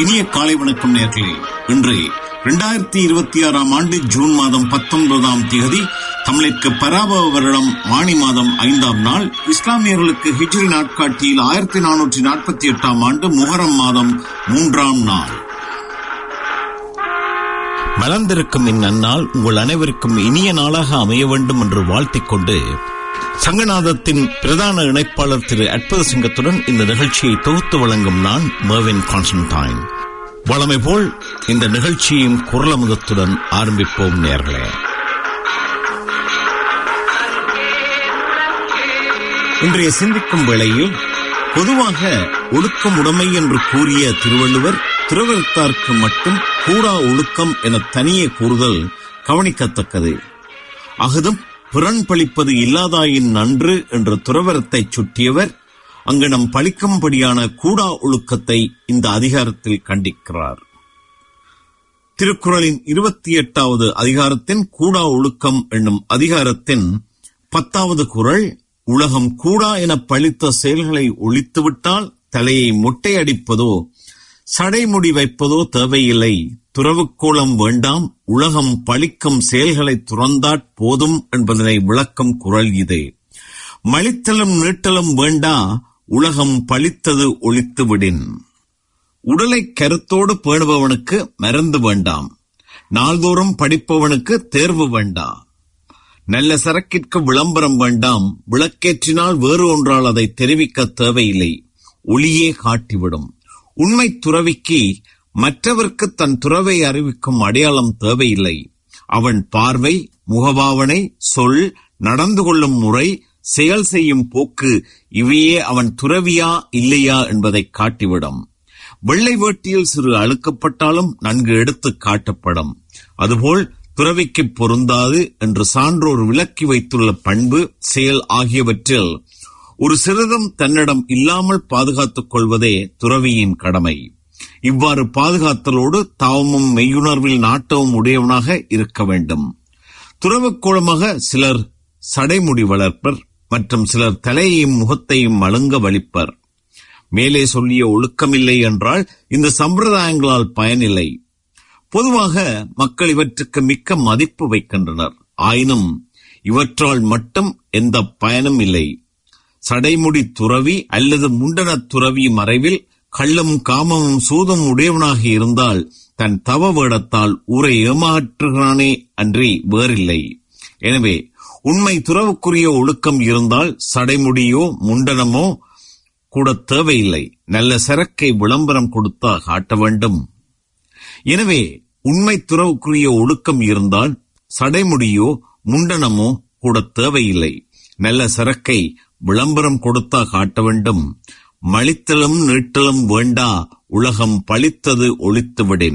இனிய காலை வணக்கம் நேர்களே இன்று இரண்டாயிரத்தி இருபத்தி ஆறாம் ஆண்டு ஜூன் மாதம் பத்தொன்பதாம் தேதி தமிழிற்கு பராபவ வருடம் ஆணி மாதம் ஐந்தாம் நாள் இஸ்லாமியர்களுக்கு ஹிஜ்ரி நாட்காட்டியில் ஆயிரத்தி நானூற்றி நாற்பத்தி எட்டாம் ஆண்டு முகரம் மாதம் மூன்றாம் நாள் மலர்ந்திருக்கும் இந்நன்னாள் உங்கள் அனைவருக்கும் இனிய நாளாக அமைய வேண்டும் என்று வாழ்த்திக் கொண்டு சங்கநாதத்தின் பிரதான இணைப்பாளர் திரு அற்புத சிங்கத்துடன் இந்த நிகழ்ச்சியை தொகுத்து வழங்கும் நான் மர்வின் கான்ஸ்டன்டைன் வளமை போல் இந்த நிகழ்ச்சியின் குரலமுதத்துடன் ஆரம்பிப்போம் நேர்களே இன்றைய சிந்திக்கும் வேளையில் பொதுவாக ஒழுக்கம் உடைமை என்று கூறிய திருவள்ளுவர் துறவரத்தார்க்கு மட்டும் கூடா ஒழுக்கம் என தனியே கூறுதல் கவனிக்கத்தக்கது அகுதும் பிறன் பழிப்பது இல்லாதாயின் நன்று என்ற துறவரத்தைச் சுட்டியவர் அங்கனம் பழிக்கும்படியான கூடா ஒழுக்கத்தை இந்த அதிகாரத்தில் கண்டிக்கிறார் திருக்குறளின் இருபத்தி எட்டாவது அதிகாரத்தின் கூடா ஒழுக்கம் என்னும் அதிகாரத்தின் பத்தாவது குறள் உலகம் கூடா என பழித்த செயல்களை ஒழித்துவிட்டால் தலையை மொட்டையடிப்பதோ சடைமுடி வைப்பதோ தேவையில்லை துறவுக்கோளம் வேண்டாம் உலகம் பழிக்கும் செயல்களை துறந்தாற் போதும் என்பதனை விளக்கும் குரல் இது மலித்தலும் நீட்டலும் வேண்டா உலகம் பழித்தது ஒழித்து விடின் உடலை கருத்தோடு பேணுபவனுக்கு மருந்து வேண்டாம் நாள்தோறும் படிப்பவனுக்கு தேர்வு வேண்டாம் நல்ல சரக்கிற்கு விளம்பரம் வேண்டாம் விளக்கேற்றினால் வேறு ஒன்றால் அதை தெரிவிக்க தேவையில்லை ஒளியே காட்டிவிடும் உண்மை துறவிக்கு மற்றவர்க்கு தன் துறவை அறிவிக்கும் அடையாளம் தேவையில்லை அவன் பார்வை முகபாவனை சொல் நடந்து கொள்ளும் முறை செயல் செய்யும் போக்கு இவையே அவன் துறவியா இல்லையா என்பதை காட்டிவிடும் வெள்ளை வேட்டியில் சிறு அழுக்கப்பட்டாலும் நன்கு எடுத்து காட்டப்படும் அதுபோல் துறவிக்கு பொருந்தாது என்று சான்றோர் விலக்கி வைத்துள்ள பண்பு செயல் ஆகியவற்றில் ஒரு சிறிதும் தன்னிடம் இல்லாமல் பாதுகாத்துக் கொள்வதே துறவியின் கடமை இவ்வாறு பாதுகாத்தலோடு தாவமும் மெய்யுணர்வில் நாட்டவும் உடையவனாக இருக்க வேண்டும் துறவுக்கூடமாக சிலர் சடைமுடி வளர்ப்பர் மற்றும் சிலர் தலையையும் முகத்தையும் மழுங்க வலிப்பர் மேலே சொல்லிய ஒழுக்கமில்லை என்றால் இந்த சம்பிரதாயங்களால் பயனில்லை பொதுவாக மக்கள் இவற்றுக்கு மிக்க மதிப்பு வைக்கின்றனர் ஆயினும் இவற்றால் மட்டும் எந்த பயனும் இல்லை சடைமுடி துறவி அல்லது முண்டன துறவி மறைவில் கள்ளம் காமமும் சூதும் உடையவனாக இருந்தால் தன் தவ வேடத்தால் ஊரை ஏமாற்றுகிறானே அன்றி வேறில்லை எனவே உண்மை துறவுக்குரிய ஒழுக்கம் இருந்தால் சடைமுடியோ முண்டனமோ கூட தேவையில்லை நல்ல சரக்கை விளம்பரம் கொடுத்தா காட்ட வேண்டும் எனவே உண்மை துறவுக்குரிய ஒழுக்கம் இருந்தால் சடைமுடியோ முண்டனமோ கூட தேவையில்லை நல்ல சரக்கை விளம்பரம் கொடுத்தா காட்ட வேண்டும் மலித்தலும் நீட்டலும் வேண்டா உலகம் பழித்தது ஒழித்துவிடின்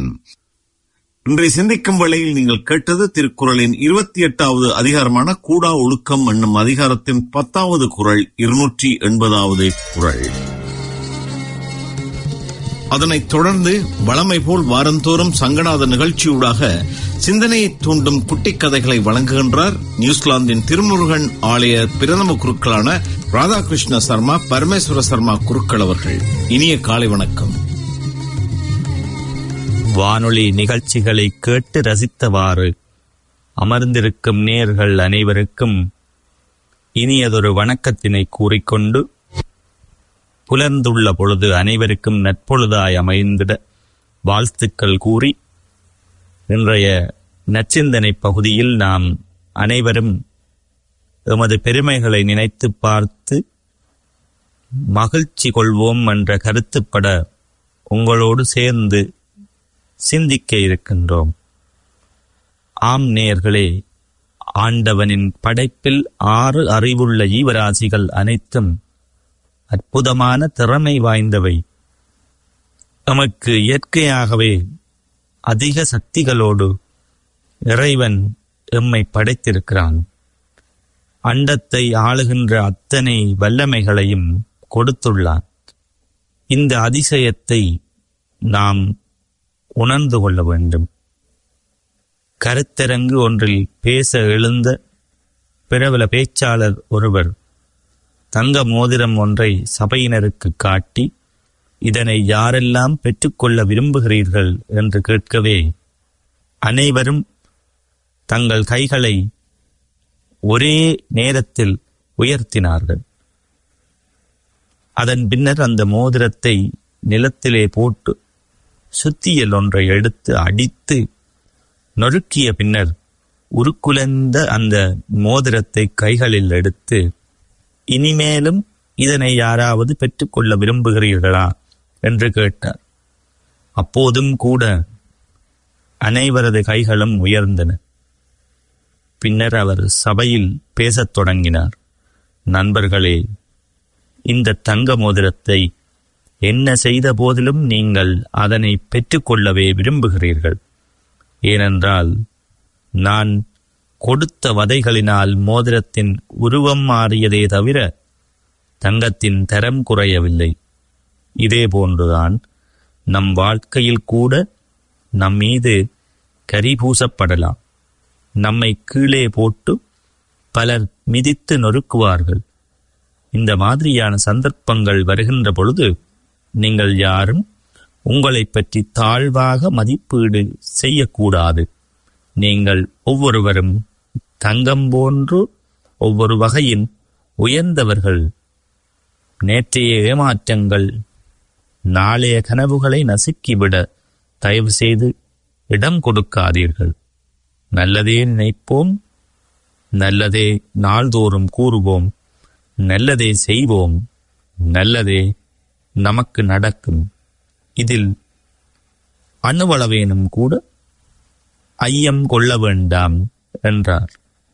இன்றைய சிந்திக்கும் வேளையில் நீங்கள் கேட்டது திருக்குறளின் இருபத்தி எட்டாவது அதிகாரமான கூடா ஒழுக்கம் என்னும் அதிகாரத்தின் பத்தாவது குரல் இருநூற்றி எண்பதாவது குரல் அதனைத் தொடர்ந்து வளமை போல் வாரந்தோறும் சங்கநாத நிகழ்ச்சியூடாக சிந்தனையை தூண்டும் குட்டி கதைகளை வழங்குகின்றார் நியூசிலாந்தின் திருமுருகன் ஆலய பிரதம குருக்களான ராதாகிருஷ்ண சர்மா பரமேஸ்வர சர்மா குருக்கள் அவர்கள் இனிய காலை வணக்கம் வானொலி நிகழ்ச்சிகளை கேட்டு ரசித்தவாறு அமர்ந்திருக்கும் நேர்கள் அனைவருக்கும் இனியதொரு வணக்கத்தினை கூறிக்கொண்டு புலர்ந்துள்ள பொழுது அனைவருக்கும் நற்பொழுதாய் அமைந்திட வாழ்த்துக்கள் கூறி இன்றைய நச்சிந்தனை பகுதியில் நாம் அனைவரும் எமது பெருமைகளை நினைத்து பார்த்து மகிழ்ச்சி கொள்வோம் என்ற கருத்துப்பட உங்களோடு சேர்ந்து சிந்திக்க இருக்கின்றோம் ஆம் நேர்களே ஆண்டவனின் படைப்பில் ஆறு அறிவுள்ள ஈவராசிகள் அனைத்தும் அற்புதமான திறமை வாய்ந்தவை நமக்கு இயற்கையாகவே அதிக சக்திகளோடு இறைவன் எம்மை படைத்திருக்கிறான் அண்டத்தை ஆளுகின்ற அத்தனை வல்லமைகளையும் கொடுத்துள்ளான் இந்த அதிசயத்தை நாம் உணர்ந்து கொள்ள வேண்டும் கருத்தரங்கு ஒன்றில் பேச எழுந்த பிரபல பேச்சாளர் ஒருவர் தங்க மோதிரம் ஒன்றை சபையினருக்கு காட்டி இதனை யாரெல்லாம் பெற்றுக்கொள்ள விரும்புகிறீர்கள் என்று கேட்கவே அனைவரும் தங்கள் கைகளை ஒரே நேரத்தில் உயர்த்தினார்கள் அதன் பின்னர் அந்த மோதிரத்தை நிலத்திலே போட்டு சுத்தியல் ஒன்றை எடுத்து அடித்து நொறுக்கிய பின்னர் உருக்குலைந்த அந்த மோதிரத்தை கைகளில் எடுத்து இனிமேலும் இதனை யாராவது பெற்றுக்கொள்ள விரும்புகிறீர்களா என்று கேட்டார் அப்போதும் கூட அனைவரது கைகளும் உயர்ந்தன பின்னர் அவர் சபையில் பேசத் தொடங்கினார் நண்பர்களே இந்த தங்க மோதிரத்தை என்ன செய்த போதிலும் நீங்கள் அதனை பெற்றுக்கொள்ளவே விரும்புகிறீர்கள் ஏனென்றால் நான் கொடுத்த வதைகளினால் மோதிரத்தின் உருவம் மாறியதே தவிர தங்கத்தின் தரம் குறையவில்லை இதே போன்றுதான் நம் வாழ்க்கையில் கூட நம் மீது கரி பூசப்படலாம் நம்மை கீழே போட்டு பலர் மிதித்து நொறுக்குவார்கள் இந்த மாதிரியான சந்தர்ப்பங்கள் வருகின்ற பொழுது நீங்கள் யாரும் உங்களை பற்றி தாழ்வாக மதிப்பீடு செய்யக்கூடாது நீங்கள் ஒவ்வொருவரும் தங்கம் போன்று ஒவ்வொரு வகையில் உயர்ந்தவர்கள் நேற்றைய ஏமாற்றங்கள் நாளைய கனவுகளை நசுக்கிவிட தயவு செய்து இடம் கொடுக்காதீர்கள் நல்லதே நினைப்போம் நல்லதே நாள்தோறும் கூறுவோம் நல்லதே செய்வோம் நல்லதே நமக்கு நடக்கும் இதில் அணுவளவேனும் கூட ஐயம் கொள்ள வேண்டாம் என்றார்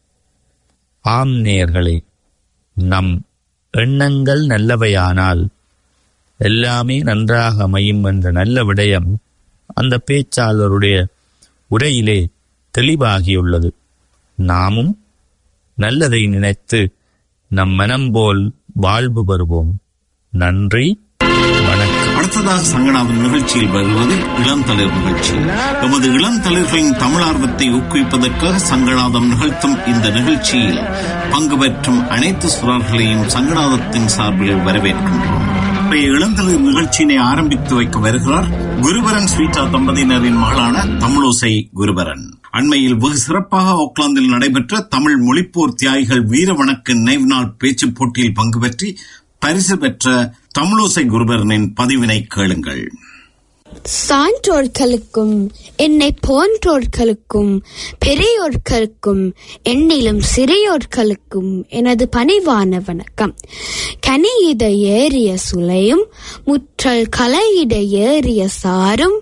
ஆம் நேயர்களே நம் எண்ணங்கள் நல்லவையானால் எல்லாமே நன்றாக அமையும் என்ற நல்ல விடயம் அந்த பேச்சாளருடைய உரையிலே தெளிவாகியுள்ளது நாமும் நல்லதை நினைத்து நம் மனம் போல் வாழ்வு பெறுவோம் நன்றி வணக்கம் அடுத்ததாக சங்கடாவின் நிகழ்ச்சியில் வருவது இளந்தளிர் நிகழ்ச்சி எமது இளந்தளிர்களின் தமிழார்வத்தை ஊக்குவிப்பதற்காக சங்கடாதம் நிகழ்த்தும் இந்த நிகழ்ச்சியில் பங்கு பெற்றும் அனைத்து சுரர்களையும் சங்கடாதத்தின் சார்பில் வரவேற்கின்றோம் இன்றைய இளந்தளிர் நிகழ்ச்சியினை ஆரம்பித்து வைக்க வருகிறார் குருபரன் ஸ்வீட்டா தம்பதியினரின் மகளான தமிழோசை குருபரன் அண்மையில் வெகு சிறப்பாக ஆக்லாந்தில் நடைபெற்ற தமிழ் மொழிப்போர் தியாகிகள் வீர வணக்க நினைவு நாள் பேச்சுப் போட்டியில் பங்கு பெற்றி பரிசு பெற்ற தமிழோசை குருபரனின் பதிவினை கேளுங்கள் சான்றோர்களுக்கும் என்னை போன்றோர்களுக்கும் பெரியோர்களுக்கும் என்னிலும் சிறியோர்களுக்கும் எனது பணிவான வணக்கம் கனியிட ஏறிய சுளையும் முற்றல் கலையிட ஏறிய சாரும்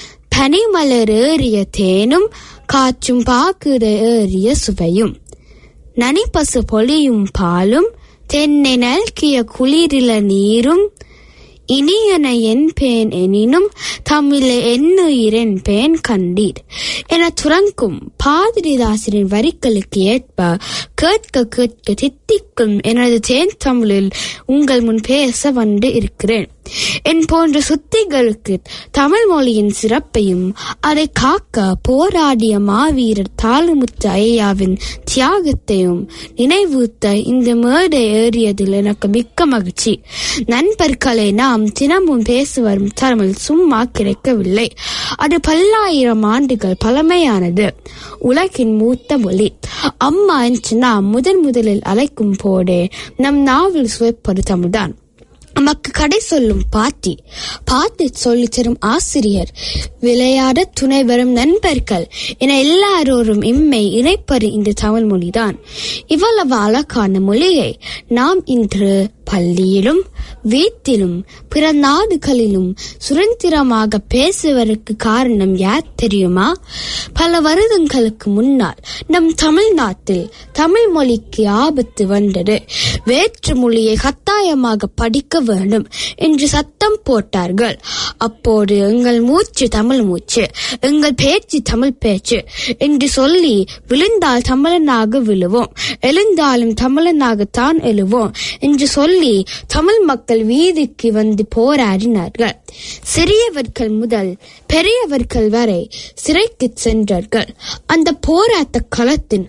பனிமலர் ஏறிய தேனும் காற்றும் பாக்குற ஏறிய சுவையும் நனிப்பசு பொழியும் பாலும் தென்னை நல்கிய குளிரில நீரும் இனியன என் பேன் எனினும் தமிழ என்னுயிரென் பேன் கண்டீர் என துறங்கும் பாதிரிதாசரின் வரிகளுக்கு ஏற்ப கேட்க கேட்க தித்திக்கும் எனது தேன் தமிழில் உங்கள் முன் பேச வந்து இருக்கிறேன் என் போன்ற சுத்திகளுக்கு தமிழ் மொழியின் சிறப்பையும் அதை காக்க போராடிய மாவீரர் தாளுமுத்து ஐயாவின் தியாகத்தையும் நினைவூத்த இந்த மேடை ஏறியதில் எனக்கு மிக்க மகிழ்ச்சி நண்பர்களை நாம் தினமும் பேசி வரும் தமிழ் சும்மா கிடைக்கவில்லை அது பல்லாயிரம் ஆண்டுகள் பழமையானது உலகின் மூத்த மொழி அம்மா என்று நாம் முதன் முதலில் அழைக்கும் போதே நம் நாவில் சுவைப்பது தமிழ்தான் நமக்கு கடை சொல்லும் பாட்டி பாட்டு சொல்லித் தரும் ஆசிரியர் விளையாட துணை வரும் நண்பர்கள் என எல்லாரோரும் இம்மை இணைப்பது இந்த தமிழ் மொழிதான் இவ்வளவு அழகான மொழியை நாம் இன்று பள்ளியிலும் வீட்டிலும் பிற நாடுகளிலும் சுதந்திரமாக பேசுவதற்கு காரணம் யார் தெரியுமா பல வருடங்களுக்கு முன்னால் நம் தமிழ்நாட்டில் தமிழ் மொழிக்கு ஆபத்து வந்தது வேற்று மொழியை கட்டாயமாக படிக்க வேண்டும் என்று சத்தம் போட்டார்கள் அப்போது எங்கள் மூச்சு தமிழ் மூச்சு எங்கள் பேச்சு தமிழ் பேச்சு என்று சொல்லி விழுந்தால் தமிழனாக விழுவோம் எழுந்தாலும் தமிழனாகத்தான் எழுவோம் என்று சொல்லி தமிழ் மக்கள் வீதிக்கு வந்து போராடினார்கள் சிறியவர்கள் முதல் பெரியவர்கள் வரை சிறைக்கு சென்றார்கள் அந்த போராட்ட களத்தின்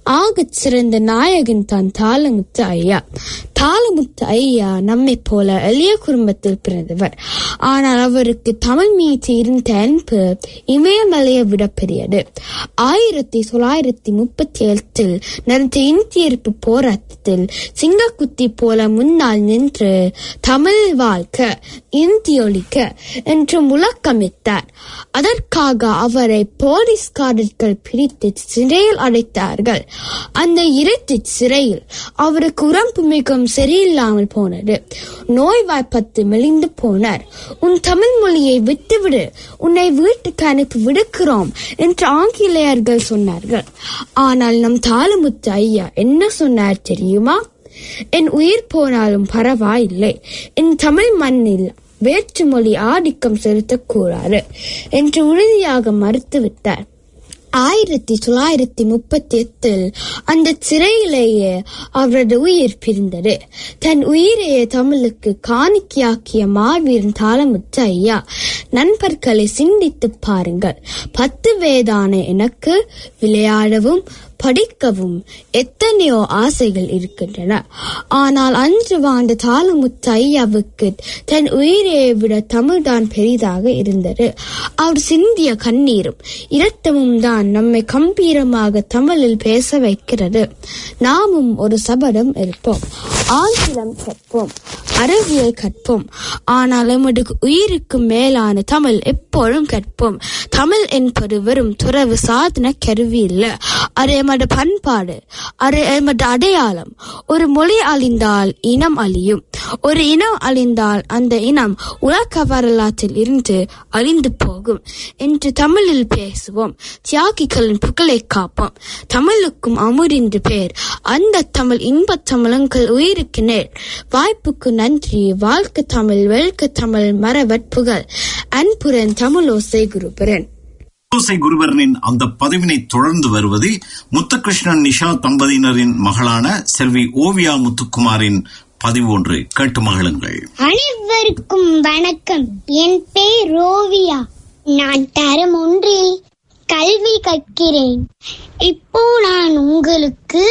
ஆகச் சிறந்த நாயகன் தான் தாளமுத்து ஐயா தாளமுத்து ஐயா நம்மை போல எளிய குடும்பத்தில் பிறந்தவர் ஆனால் அவருக்கு தமிழ் மீது இருந்த அன்பு இமயமலையை விட பெரியது ஆயிரத்தி தொள்ளாயிரத்தி முப்பத்தி ஏழில் நடந்த இந்தியர்ப்பு போராட்டத்தில் சிங்கக்குத்தி போல முன்னால் நின்று தமிழ் வாழ்க்க இந்தி ஒழிக்க என்று முழக்கமிட்டார் அதற்காக அவரை போலீஸ்காரர்கள் பிடித்து சிறையில் அடைத்தார்கள் அந்த இருட்டு சிறையில் அவருக்கு உடம்பு மிகவும் சரியில்லாமல் போனது நோய்வாய்ப்பட்டு மெலிந்து போனார் உன் தமிழ் மொழியை விட்டுவிடு உன்னை வீட்டுக்கு அனுப்பி விடுக்கிறோம் என்று ஆங்கிலேயர்கள் சொன்னார்கள் ஆனால் நம் தாளமுத்து ஐயா என்ன சொன்னார் தெரியுமா என் உயிர் போனாலும் பரவாயில்லை என் தமிழ் மண்ணில் வேற்று மொழி ஆதிக்கம் செலுத்தக்கூடாது என்று உறுதியாக மறுத்துவிட்டார் ஆயிரத்தி தொள்ளாயிரத்தி முப்பத்தி எட்டில் அந்த சிறையிலேயே அவரது உயிர் பிரிந்தது தன் உயிரையே தமிழுக்கு காணிக்கையாக்கிய மாவீரன் தாளமுத்து ஐயா நண்பர்களை சிந்தித்து பாருங்கள் பத்து வேதான எனக்கு விளையாடவும் படிக்கவும் எத்தனையோ ஆசைகள் இருக்கின்றன ஆனால் அன்று வாழ்ந்த தாளமுத்து ஐயாவுக்கு தன் உயிரை விட தமிழ்தான் பெரிதாக இருந்தது அவர் சிந்திய கண்ணீரும் இரத்தமும் தான் நம்மை கம்பீரமாக தமிழில் பேச வைக்கிறது நாமும் ஒரு சபதம் இருப்போம் ஆங்கிலம் கற்போம் அறிவியல் கற்போம் ஆனால் எமது உயிருக்கு மேலான தமிழ் எப்போதும் கற்போம் தமிழ் என்பது வெறும் துறவு சாதன கருவி இல்லை அது எமது பண்பாடு அது எமது அடையாளம் ஒரு மொழி அழிந்தால் இனம் அழியும் ஒரு இனம் அழிந்தால் அந்த இனம் உலக வரலாற்றில் இருந்து அழிந்து போகும் என்று தமிழில் பேசுவோம் தியாகிகளின் புகழை காப்போம் தமிழுக்கும் அமுரின்று பேர் அந்த தமிழ் இன்பத் தமிழங்கள் உயிருக்கு நேர் வாய்ப்புக்கு நன்றி வாழ்க்கை தமிழ் வெல்க தமிழ் மரவட் புகழ் அன்புரன் தமிழோசை குருபரன் ஓசை குருவரனின் அந்த பதவினை தொடர்ந்து வருவது முத்துகிருஷ்ணன் நிஷா தம்பதியினரின் மகளான செல்வி ஓவியா முத்துக்குமாரின் பதிவு ஒன்று கேட்டு மகளுங்கள் அனைவருக்கும் வணக்கம் என் பேர் ரோவியா நான் தரம் ஒன்றில் கல்வி கற்கிறேன் இப்போ நான் உங்களுக்கு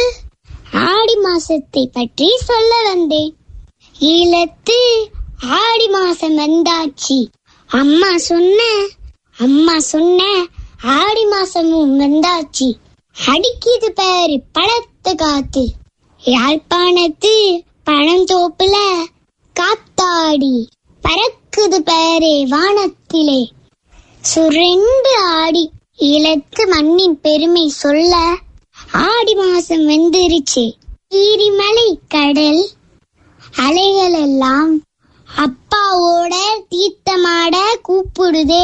ஆடி மாசத்தை பற்றி சொல்ல வந்தேன் ஈழத்து ஆடி மாசம் வந்தாச்சு அம்மா சொன்ன அம்மா சொன்ன ஆடி மாசமும் வந்தாச்சு அடிக்குது பேரு பழத்த காத்து யாழ்ப்பாணத்து பழந்தோப்புல காத்தாடி பறக்குது பேரே வானத்திலே சுரெண்டு ஆடி இலத்து மண்ணின் பெருமை சொல்ல ஆடி மாசம் வந்துருச்சு ஈரிமலை கடல் அலைகள் எல்லாம் அப்பாவோட தீர்த்தமாட கூப்பிடுதே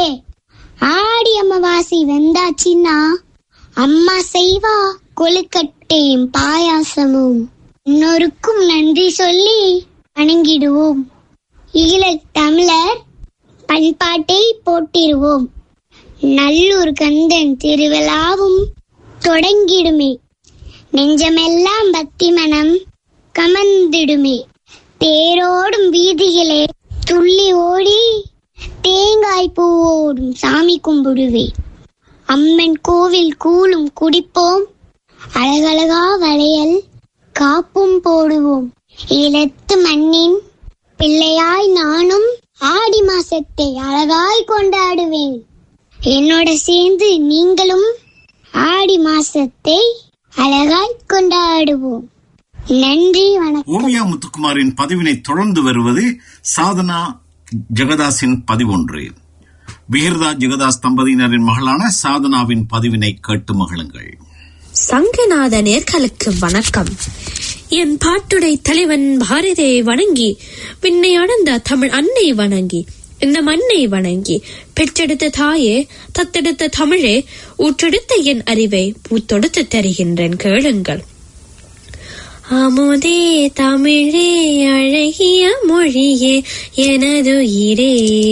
ஆடி அமாவாசை வந்தாச்சுன்னா அம்மா செய்வா கொழுக்கட்டையும் பாயாசமும் இன்னொருக்கும் நன்றி சொல்லி வணங்கிடுவோம் ஈழத் தமிழர் பண்பாட்டை போட்டிடுவோம் நல்லூர் கந்தன் திருவிழாவும் தொடங்கிடுமே நெஞ்சமெல்லாம் பக்தி மனம் கமர்ந்திடுமே தேரோடும் வீதிகளே துள்ளி ஓடி தேங்காய் பூவோடும் சாமி கும்பிடுவே அம்மன் கோவில் கூழும் குடிப்போம் அழகழகா வளையல் காப்பும் போடுவோம் இலத்து மண்ணின் பிள்ளையாய் நானும் ஆடி மாசத்தை அழகாய் கொண்டாடுவேன் என்னோட சேர்ந்து நீங்களும் ஆடி மாசத்தை அழகாய் கொண்டாடுவோம் நன்றி வணக்கம் ஓவியா முத்துக்குமாரின் பதிவினை தொடர்ந்து வருவது சாதனா ஜெகதாஸின் பதிவொன்று விகிர்தா ஜெகதாஸ் தம்பதியினரின் மகளான சாதனாவின் பதிவினை கேட்டு மகளுங்கள் சங்கநாத நேர்களுக்கு வணக்கம் என் பாட்டுடை தலைவன் பாரதியை வணங்கி விண்ணை அடர்ந்த தமிழ் அன்னை வணங்கி இந்த மண்ணை வணங்கி பெற்றெடுத்த தாயே தத்தெடுத்த தமிழே ஊற்றெடுத்த என் அறிவை பூத்தொடுத்து தருகின்றேன் கேளுங்கள் அமுதே தமிழே அழகிய மொழியே எனதுயிரே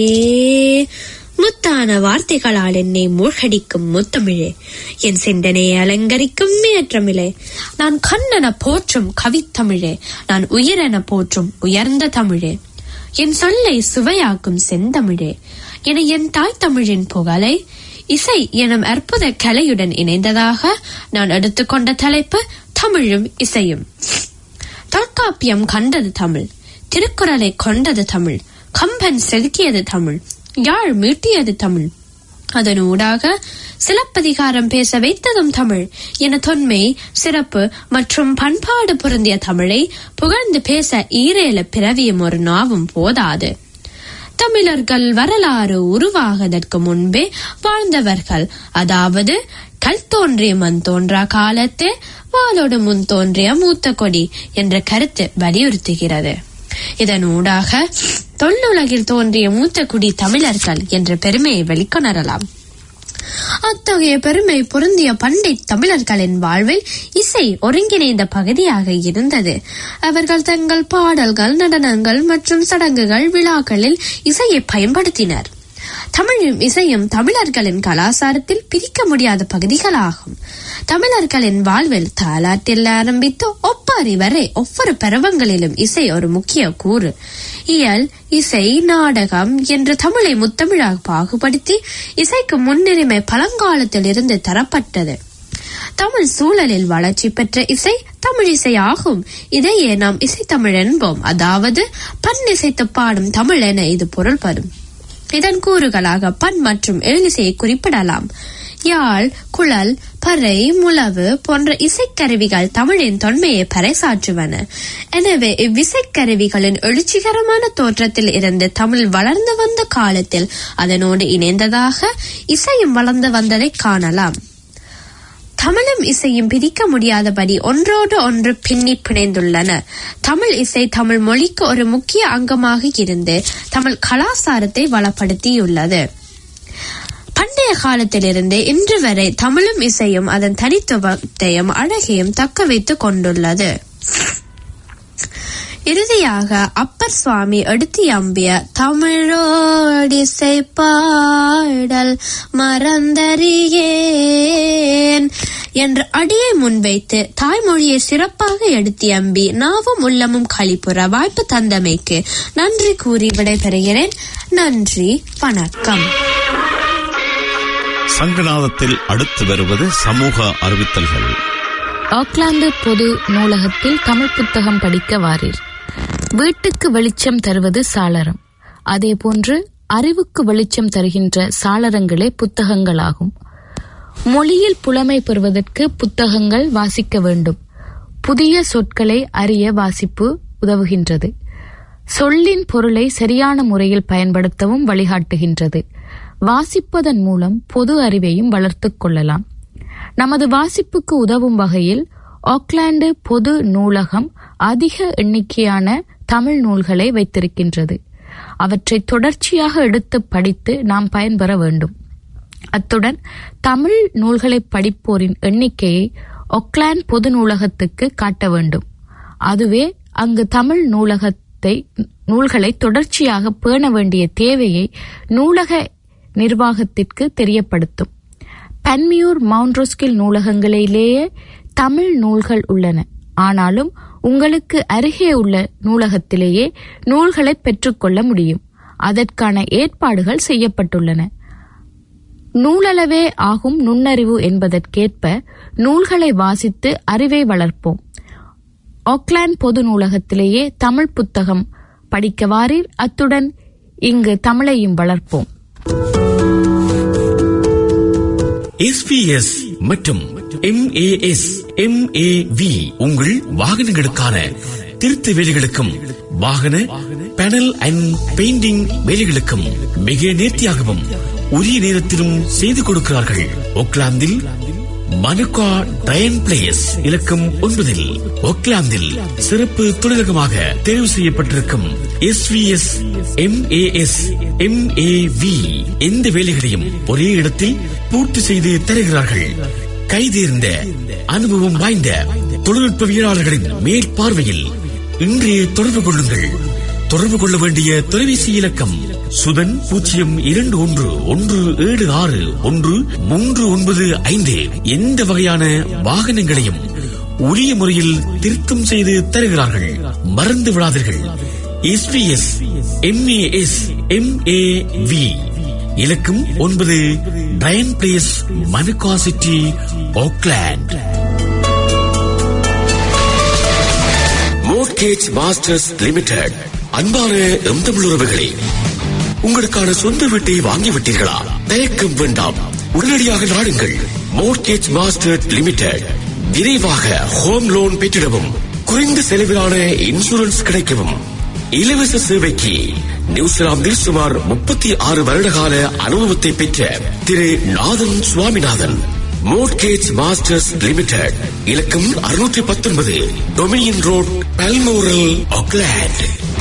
முத்தான வார்த்தைகளால் என்னை மூழ்கடிக்கும் முத்தமிழே என் சிந்தனையை அலங்கரிக்கும் மேற்றமிழே நான் கண்ணென போற்றும் கவித்தமிழே நான் உயிரென போற்றும் உயர்ந்த தமிழே என் சொல்லை சுவையாக்கும் செந்தமிழே என என் தாய் தமிழின் புகழை இசை எனும் அற்புத கலையுடன் இணைந்ததாக நான் எடுத்துக்கொண்ட தலைப்பு தமிழும் இசையும் தொல்காப்பியம் கண்டது தமிழ் திருக்குறளை கொண்டது தமிழ் கம்பன் செதுக்கியது தமிழ் யாழ் மீட்டியது தமிழ் அதன் ஊடாக சிலப்பதிகாரம் பேச வைத்ததும் தமிழ் என தொன்மை சிறப்பு மற்றும் பண்பாடு பொருந்திய தமிழை புகழ்ந்து பேச ஈரேல பிறவியும் ஒரு நாவும் போதாது தமிழர்கள் வரலாறு உருவாகதற்கு முன்பே வாழ்ந்தவர்கள் அதாவது கல் தோன்றிய மண் தோன்றா காலத்தே வாளோடு முன் தோன்றிய மூத்த கொடி என்ற கருத்து வலியுறுத்துகிறது இதன் ஊடாக தொல்லுலகில் தோன்றிய மூத்த குடி தமிழர்கள் என்ற பெருமையை வெளிக்கொணரலாம் அத்தகைய பெருமை பொருந்திய பண்டை தமிழர்களின் வாழ்வில் இசை ஒருங்கிணைந்த பகுதியாக இருந்தது அவர்கள் தங்கள் பாடல்கள் நடனங்கள் மற்றும் சடங்குகள் விழாக்களில் இசையை பயன்படுத்தினர் தமிழும் இசையும் தமிழர்களின் கலாச்சாரத்தில் பிரிக்க முடியாத பகுதிகளாகும் தமிழர்களின் வாழ்வில் தாலாட்டில் ஆரம்பித்து ஒப்பாரி வரை ஒவ்வொரு பருவங்களிலும் இசை ஒரு முக்கிய கூறு இயல் இசை நாடகம் என்று தமிழை முத்தமிழாக பாகுபடுத்தி இசைக்கு முன்னுரிமை பழங்காலத்தில் இருந்து தரப்பட்டது தமிழ் சூழலில் வளர்ச்சி பெற்ற இசை தமிழ் இசை ஆகும் இதையே நாம் இசைத்தமிழ் என்போம் அதாவது பண் இசைத்து பாடும் தமிழ் என இது பொருள்படும் இதன் கூறுகளாக பண் மற்றும் எழுதிசையை குறிப்பிடலாம் யாழ் குழல் பறை முழவு போன்ற இசைக்கருவிகள் தமிழின் தொன்மையை பறைசாற்றுவன எனவே இவ்விசைக்கருவிகளின் எழுச்சிகரமான தோற்றத்தில் இருந்து தமிழ் வளர்ந்து வந்த காலத்தில் அதனோடு இணைந்ததாக இசையும் வளர்ந்து வந்ததை காணலாம் தமிழும் இசையும் பிரிக்க முடியாதபடி ஒன்றோடு ஒன்று பின்னி பிணைந்துள்ளன தமிழ் இசை தமிழ் மொழிக்கு ஒரு முக்கிய அங்கமாக இருந்து தமிழ் கலாச்சாரத்தை வளப்படுத்தியுள்ளது பண்டைய காலத்திலிருந்து இன்று வரை தமிழும் இசையும் அதன் தனித்துவத்தையும் அழகையும் தக்க வைத்துக் கொண்டுள்ளது இறுதியாக அப்பர் சுவாமி எடுத்தியம்பிய தமிழோடிசை பாடல் மறந்தறியேன் என்ற அடியை முன்வைத்து தாய்மொழியை சிறப்பாக எடுத்தியம்பி நாவும் உள்ளமும் களிப்புற வாய்ப்பு தந்தமைக்கு நன்றி கூறி விடைபெறுகிறேன் நன்றி வணக்கம் சங்கநாதத்தில் அடுத்து வருவது சமூக அறிவித்தல்கள் ஆக்லாந்து பொது நூலகத்தில் தமிழ் புத்தகம் படிக்க வாரீர் வீட்டுக்கு வெளிச்சம் தருவது சாளரம் அதேபோன்று அறிவுக்கு வெளிச்சம் தருகின்ற சாளரங்களே புத்தகங்களாகும் மொழியில் புலமை பெறுவதற்கு புத்தகங்கள் வாசிக்க வேண்டும் புதிய சொற்களை அறிய வாசிப்பு உதவுகின்றது சொல்லின் பொருளை சரியான முறையில் பயன்படுத்தவும் வழிகாட்டுகின்றது வாசிப்பதன் மூலம் பொது அறிவையும் வளர்த்துக் கொள்ளலாம் நமது வாசிப்புக்கு உதவும் வகையில் ஆக்லாந்து பொது நூலகம் அதிக எண்ணிக்கையான தமிழ் நூல்களை வைத்திருக்கின்றது அவற்றை தொடர்ச்சியாக எடுத்து படித்து நாம் பயன்பெற வேண்டும் அத்துடன் தமிழ் நூல்களை படிப்போரின் எண்ணிக்கையை ஒக்லாந்து பொது நூலகத்துக்கு காட்ட வேண்டும் அதுவே அங்கு தமிழ் நூலகத்தை நூல்களை தொடர்ச்சியாக பேண வேண்டிய தேவையை நூலக நிர்வாகத்திற்கு தெரியப்படுத்தும் பன்மியூர் மவுண்ட்ரோஸ்கில் நூலகங்களிலேயே தமிழ் நூல்கள் உள்ளன ஆனாலும் உங்களுக்கு அருகே உள்ள நூலகத்திலேயே நூல்களை பெற்றுக்கொள்ள முடியும் அதற்கான ஏற்பாடுகள் செய்யப்பட்டுள்ளன நூலளவே ஆகும் நுண்ணறிவு என்பதற்கேற்ப நூல்களை வாசித்து அறிவை வளர்ப்போம் ஆக்லாந்து பொது நூலகத்திலேயே தமிழ் புத்தகம் படிக்க வாரீர் அத்துடன் இங்கு தமிழையும் வளர்ப்போம் எஸ்பிஎஸ் மற்றும் எம்ஏஎஸ் எம்ஏவி உங்கள் வாகனங்களுக்கான திருத்த வேலைகளுக்கும் வாகன பேனல் அண்ட் பெயிண்டிங் வேலைகளுக்கும் மிக நேர்த்தியாகவும் உரிய நேரத்திலும் செய்து கொடுக்கிறார்கள் ஒக்லாந்தில் மனுகா டயன் பிளேஸ் இலக்கம் ஒன்பதில் ஒக்லாந்தில் சிறப்பு தொழிலகமாக தேர்வு செய்யப்பட்டிருக்கும் எஸ்விஎஸ் எம்ஏஎஸ் எம்ஏவி எந்த வேலைகளையும் ஒரே இடத்தில் பூர்த்தி செய்து தருகிறார்கள் கைதேர்ந்த அனுபவம் வாய்ந்த தொழில்நுட்பவியலாளர்களின் மேற்பார்வையில் இன்றைய தொடர்பு கொள்ளுங்கள் தொடர்பு கொள்ள வேண்டிய தொலைபேசி இலக்கம் சுதன் பூஜ்ஜியம் இரண்டு ஒன்று ஒன்று ஏழு ஆறு ஒன்று மூன்று ஒன்பது ஐந்து எந்த வகையான வாகனங்களையும் உரிய முறையில் திருத்தம் செய்து தருகிறார்கள் மறந்து விடாதீர்கள் எஸ்பிஎஸ் எம்ஏஎஸ் எம்ஏவி இலக்கம் ஒன்பது Brine Place Manukau city Auckland mortgage masters limited அன்பான எம் தமிழ் உறவுகளே உங்களுக்கான சொந்த வீட்டை வாங்கிவிட்டீர்களா தயக்கம் வேண்டாம் உடனடியாக நாடுங்கள் மோர்கேஜ் மாஸ்டர் லிமிடெட் விரைவாக ஹோம் லோன் பெற்றிடவும் குறைந்த செலவிலான இன்சூரன்ஸ் கிடைக்கவும் இலவச சேவைக்கு நியூசிலாந்தில் சுமார் முப்பத்தி ஆறு வருடகால அனுபவத்தை பெற்ற Thiru Nathan Swaminathan mortgage masters limited இலக்கம் அறுநூற்றி பத்தொன்பது டொமினியன் ரோட் பல்மோரல் ஆக்லாண்ட்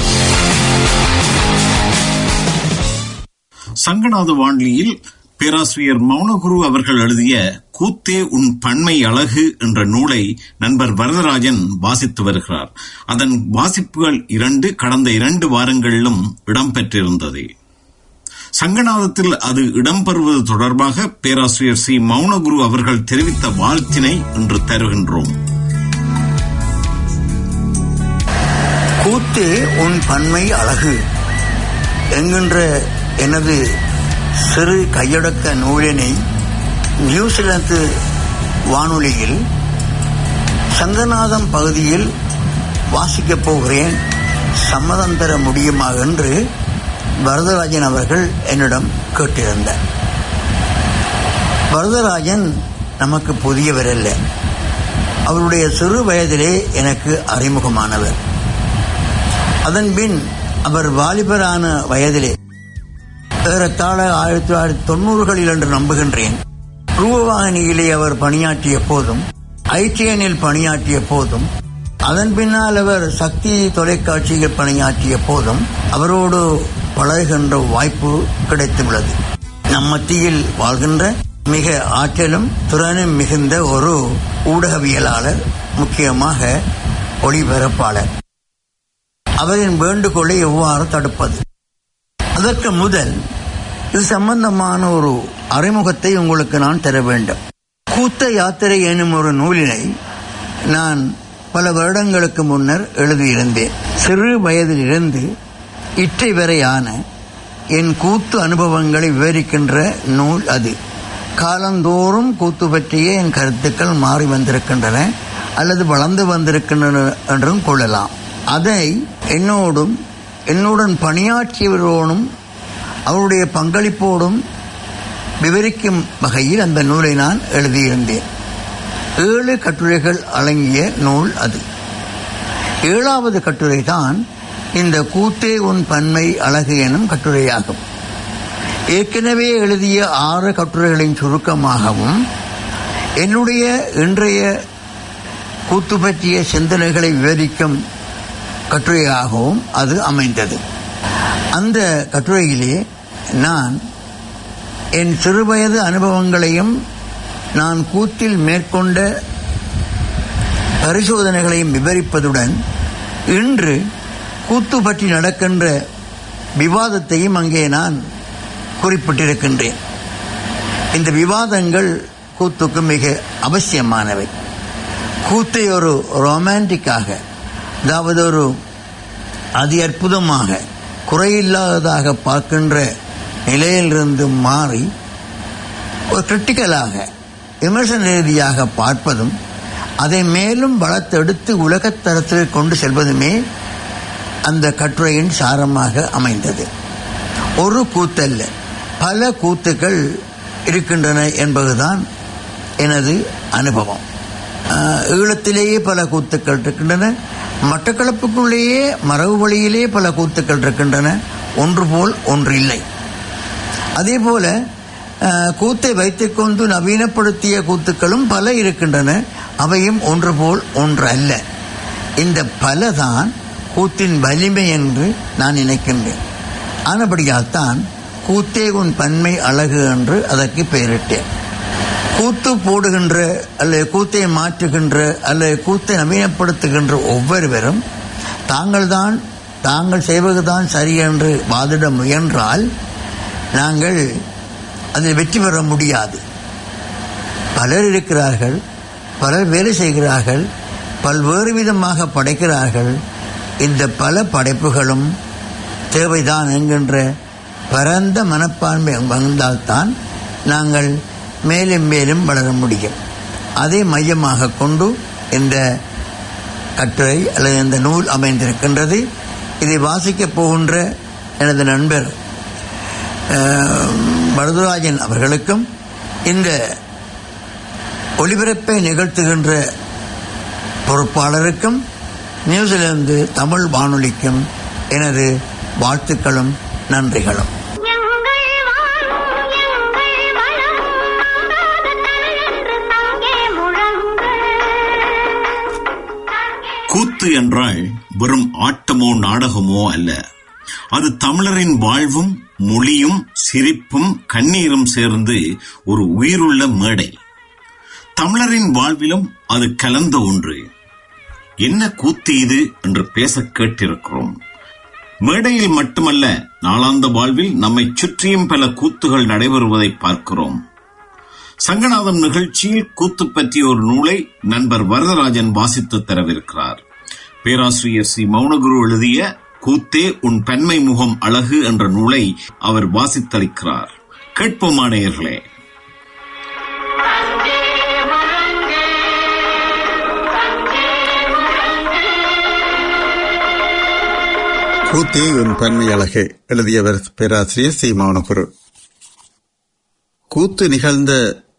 சங்கநாத வான்லியில் பேராசிரியர் மௌனகுரு அவர்கள் எழுதிய கூத்தே உன் பன்மை அழகு என்ற நூலை நண்பர் வரதராஜன் வாசித்து வருகிறார் அதன் வாசிப்புகள் இரண்டு கடந்த இரண்டு வாரங்களிலும் இடம்பெற்றிருந்தது சங்கநாதத்தில் அது இடம்பெறுவது தொடர்பாக பேராசிரியர் சி மௌனகுரு அவர்கள் தெரிவித்த வாழ்த்தினை இன்று தருகின்றோம் கூத்தே உன் பன்மை அழகு என்கின்ற எனது சிறு கையடக்க நூலினை நியூசிலாந்து வானொலியில் சங்கநாதம் பகுதியில் வாசிக்கப் போகிறேன் சம்மதம் தர முடியுமா என்று வரதராஜன் அவர்கள் என்னிடம் கேட்டிருந்தார் வரதராஜன் நமக்கு புதியவர் அல்ல அவருடைய சிறு வயதிலே எனக்கு அறிமுகமானவர் அதன்பின் அவர் வாலிபரான வயதிலே ஏறத்தாழ ஆயிரத்தி தொள்ளாயிரத்தி தொண்ணூறுகளில் என்று நம்புகின்றேன் ரூபவாகினியிலே அவர் பணியாற்றிய போதும் ஐடிஎனில் பணியாற்றிய போதும் அதன் பின்னால் அவர் சக்தி தொலைக்காட்சியில் பணியாற்றிய போதும் அவரோடு பழகுகின்ற வாய்ப்பு கிடைத்துள்ளது நம் மத்தியில் வாழ்கின்ற மிக ஆற்றலும் திறனும் மிகுந்த ஒரு ஊடகவியலாளர் முக்கியமாக ஒளிபரப்பாளர் அவரின் வேண்டுகோளை எவ்வாறு தடுப்பது அதற்கு முதல் இது சம்பந்தமான ஒரு அறிமுகத்தை உங்களுக்கு நான் தர வேண்டும் கூத்த யாத்திரை எனும் ஒரு நூலினை நான் பல வருடங்களுக்கு முன்னர் எழுதியிருந்தேன் சிறு வயதிலிருந்து இற்றை வரையான என் கூத்து அனுபவங்களை விவரிக்கின்ற நூல் அது காலந்தோறும் கூத்து பற்றிய என் கருத்துக்கள் மாறி வந்திருக்கின்றன அல்லது வளர்ந்து வந்திருக்கின்றன என்றும் கொள்ளலாம் அதை என்னோடும் என்னுடன் பணியாற்றியவரோடும் அவருடைய பங்களிப்போடும் விவரிக்கும் வகையில் அந்த நூலை நான் எழுதியிருந்தேன் ஏழு கட்டுரைகள் அடங்கிய நூல் அது ஏழாவது கட்டுரை தான் இந்த கூத்தே உன் பன்மை அழகு எனும் கட்டுரையாகும் ஏற்கனவே எழுதிய ஆறு கட்டுரைகளின் சுருக்கமாகவும் என்னுடைய இன்றைய கூத்து பற்றிய சிந்தனைகளை விவரிக்கும் கட்டுரையாகவும் அது அமைந்தது அந்த கட்டுரையிலே நான் என் சிறுவயது அனுபவங்களையும் நான் கூத்தில் மேற்கொண்ட பரிசோதனைகளையும் விவரிப்பதுடன் இன்று கூத்து பற்றி நடக்கின்ற விவாதத்தையும் அங்கே நான் குறிப்பிட்டிருக்கின்றேன் இந்த விவாதங்கள் கூத்துக்கு மிக அவசியமானவை கூத்தை ஒரு ரொமான்டிக்காக அதாவது ஒரு அதி அற்புதமாக குறையில்லாததாக பார்க்கின்ற நிலையிலிருந்து மாறி ஒரு கிரிட்டிக்கலாக விமர்சன ரீதியாக பார்ப்பதும் அதை மேலும் வளர்த்தெடுத்து உலகத்தரத்தில் கொண்டு செல்வதுமே அந்த கட்டுரையின் சாரமாக அமைந்தது ஒரு கூத்தல்ல பல கூத்துக்கள் இருக்கின்றன என்பதுதான் எனது அனுபவம் ஆஹ், ஈழத்திலேயே பல கூத்துக்கள் இருக்கின்றன மட்டக்களப்புக்குள்ளேயே மரபு வழியிலே பல கூத்துக்கள் இருக்கின்றன ஒன்று போல் ஒன்று இல்லை அதே போல அஹ், கூத்தை வைத்துக்கொண்டு நவீனப்படுத்திய கூத்துக்களும் பல இருக்கின்றன அவையும் ஒன்று போல் ஒன்று அல்ல இந்த பல தான் கூத்தின் வலிமை என்று நான் நினைக்கின்றேன் ஆனபடியால் தான் கூத்தே உன் பன்மை அழகு என்று அதற்கு பெயரிட்டேன் கூத்து போடுகின்ற அல்லது கூத்தை மாற்றுகின்ற அல்லது கூத்தை நவீனப்படுத்துகின்ற ஒவ்வொருவரும் தாங்கள்தான் தாங்கள் செய்வதுதான் சரி என்று வாதிட முயன்றால் நாங்கள் அதில் வெற்றி பெற முடியாது பலர் இருக்கிறார்கள் பலர் வேலை செய்கிறார்கள் பல்வேறு விதமாக படைக்கிறார்கள் இந்த பல படைப்புகளும் தேவைதான் என்கின்ற பரந்த மனப்பான்மை வந்தால்தான் நாங்கள் மேலும் மேலும் வளர முடியும் அதை மையமாக கொண்டு இந்த கட்டுரை அல்லது இந்த நூல் அமைந்திருக்கின்றது இதை வாசிக்கப் போகின்ற எனது நண்பர் அஹ், வரதராஜன் அவர்களுக்கும் இந்த ஒலிபரப்பை நிகழ்த்துகின்ற பொறுப்பாளருக்கும் நியூசிலாந்து தமிழ் வானொலிக்கும் எனது வாழ்த்துக்களும் நன்றிகளும் கூத்து என்றால் வெறும் ஆட்டமோ நாடகமோ அல்ல அது தமிழரின் வாழ்வும் மொழியும் சிரிப்பும் கண்ணீரும் சேர்ந்து ஒரு உயிருள்ள மேடை தமிழரின் வாழ்விலும் அது கலந்த ஒன்று என்ன கூத்து இது என்று பேச கேட்டிருக்கிறோம் மேடையில் மட்டுமல்ல நாளாந்த வாழ்வில் நம்மை சுற்றியும் பல கூத்துகள் நடைபெறுவதை பார்க்கிறோம் சங்கநாதம் நிகழ்ச்சியில் கூத்து பற்றிய ஒரு நூலை நண்பர் வரதராஜன் வாசித்து தரவிருக்கிறார் பேராசிரியர் சி மௌனகுரு எழுதிய கூத்தே உன் பெண்மை முகம் அழகு என்ற நூலை அவர் வாசித்தளிக்கிறார் கேட்போமானேயர்களே கூத்தே உன் பன்மை அழகு எழுதியவர் பேராசிரியர் சி மௌனகுரு கூத்து நிகழ்ந்த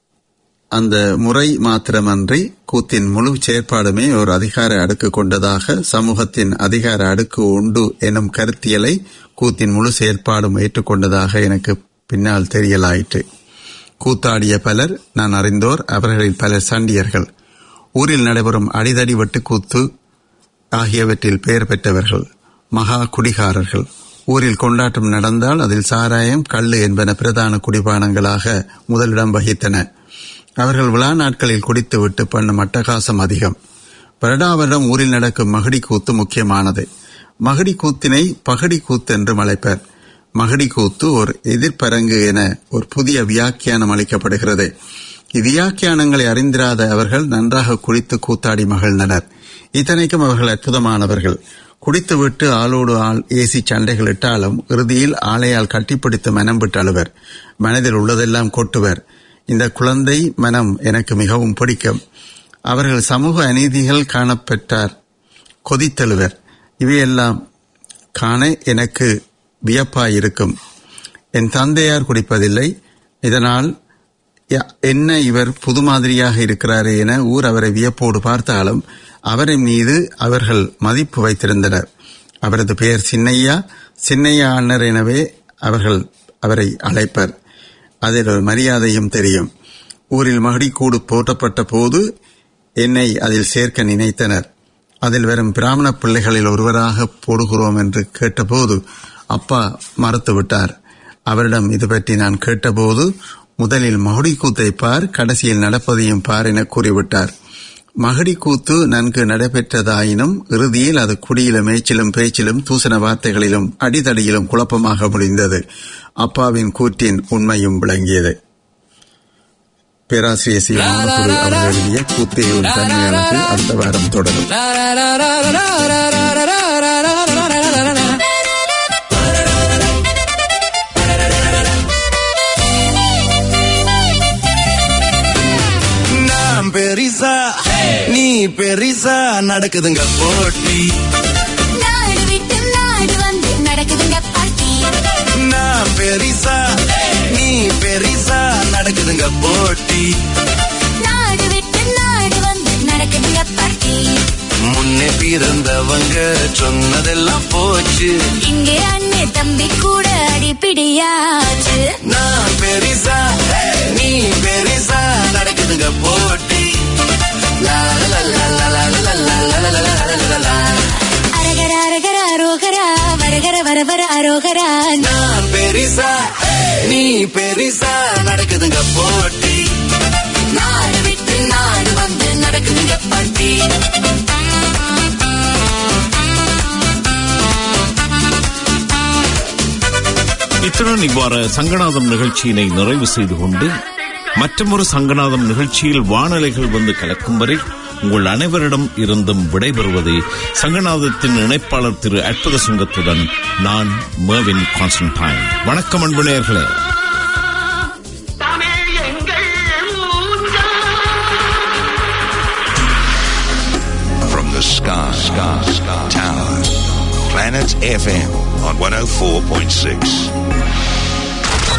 அந்த முறை மாத்திரமன்றி கூத்தின் முழு செயற்பாடுமே ஒரு அதிகார அடுக்கு கொண்டதாக சமூகத்தின் அதிகார அடுக்கு உண்டு எனும் கருத்தியலை கூத்தின் முழு செயற்பாடும் ஏற்றுக்கொண்டதாக எனக்கு பின்னால் தெரியலாயிற்று கூத்தாடிய பலர் நான் அறிந்தோர் அவர்களில் பலர் சண்டியர்கள் ஊரில் நடைபெறும் அடிதடி வெட்டுக்கூத்து ஆகியவற்றில் பெயர் பெற்றவர்கள் மகா குடிகாரர்கள் ஊரில் கொண்டாட்டம் நடந்தால் அதில் சாராயம் கள்ளு என்பன பிரதான குடிபானங்களாக முதலிடம் வகித்தன அவர்கள் விழா நாட்களில் குடித்துவிட்டு பண்ணும் அட்டகாசம் அதிகம் வருடா வருடம் ஊரில் நடக்கும் மகடி கூத்து முக்கியமானது மகடி கூத்தினை பகடி கூத்து என்றும் அழைப்பர் மகடி கூத்து ஒரு எதிர்ப்பரங்கு என ஒரு புதிய வியாக்கியானம் அளிக்கப்படுகிறது இவ்வியாக்கியானங்களை அறிந்திராத அவர்கள் நன்றாக குடித்து கூத்தாடி மகிழ்ந்தனர் இத்தனைக்கும் அவர்கள் அற்புதமானவர்கள் குடித்துவிட்டு ஆளோடு ஆள் ஏசி சண்டைகள் இட்டாலும் இறுதியில் ஆளையால் கட்டிப்பிடித்து மனம் விட்டு அழுவர் மனதில் உள்ளதெல்லாம் கொட்டுவர் இந்த குழந்தை மனம் எனக்கு மிகவும் பிடிக்கும் அவர்கள் சமூக அநீதிகள் காணப்பெற்றார் கொதித்தழுவர் இவையெல்லாம் காண எனக்கு வியப்பாயிருக்கும் என் தந்தையார் குடிப்பதில்லை இதனால் ய- என்ன இவர் புது மாதிரியாக இருக்கிறாரே என ஊர் அவரை வியப்போடு பார்த்தாலும் அவரின் மீது அவர்கள் மதிப்பு வைத்திருந்தனர் அவரது பெயர் சின்னையா சின்னையா அண்ணர் எனவே அவர்கள் அவரை அழைப்பர் அதில் ஒரு மரியாதையும் தெரியும் ஊரில் மகடிக்கூடு போற்றப்பட்ட போது என்னை அதில் சேர்க்க நினைத்தனர் அதில் வரும் பிராமண பிள்ளைகளில் ஒருவராக போடுகிறோம் என்று கேட்டபோது அப்பா மறுத்துவிட்டார் அவரிடம் இது பற்றி நான் கேட்டபோது முதலில் மகுடி கூத்தை பார் கடைசியில் நடப்பதையும் பார் என கூறிவிட்டார் மகடி கூத்து நன்கு நடைபெற்றதாயினும் இறுதியில் அது குடியிலும் மேய்ச்சிலும் பேச்சிலும் தூசண வார்த்தைகளிலும் அடிதடியிலும் குழப்பமாக முடிந்தது அப்பாவின் கூற்றின் உண்மையும் விளங்கியது பேராசிரியர் சி ராமகுரு அவர்கள் எழுதிய கூத்தேயூர் தன்மையானது அடுத்த வாரம் தொடரும் நான் பெரிசா நீ பெரிசா நடக்குதுங்க போட்டி நாடு விட்டு நாடு வந்து நடக்குதுங்க பாட்டி நான் பெரிசா நீ பெரிசா நடக்குதுங்க போட்டி நாடு விட்டு நாடு வந்து நடக்குதுங்க பாட்டி முன்னே பிறந்தவங்க சொன்னதெல்லாம் போச்சு இங்கே அண்ணே தம்பி கூட அடிப்பிடியாச்சு நான் பெரிசா நீ பெரிசா நடக்குதுங்க போட்டி லா, லா, லா, லா, லா, லா, லா, லா, லா, லா, லா, லா, லா, லா. அரகர அரகர அரோகரா வரகர வரவர அரோகரா நான் பெரிசா நீ பெரிசா நடக்குதுங்க போட்டி நாடு விட்டு நாடு வந்து நடக்குதுங்க பாட்டி இத்துடன் இவ்வாறு சங்கநாதம் நிகழ்ச்சியினை நிறைவு செய்து கொண்டு மற்றொரு சங்கநாதம் நிகழ்ச்சியில் வானலைகள் வந்து கலக்கும் வரை உங்கள் அனைவரிடம் இருந்தும் விடைபெறுவது சங்கநாதத்தின் இணைப்பாளர் திரு அற்புத சுங்கத்துடன் நான் மேவின் கான்ஸ்டன்டைன் வணக்கம் அன்பு நேயர்களே Tamil Sky, Tower. Planet FM on 104.6.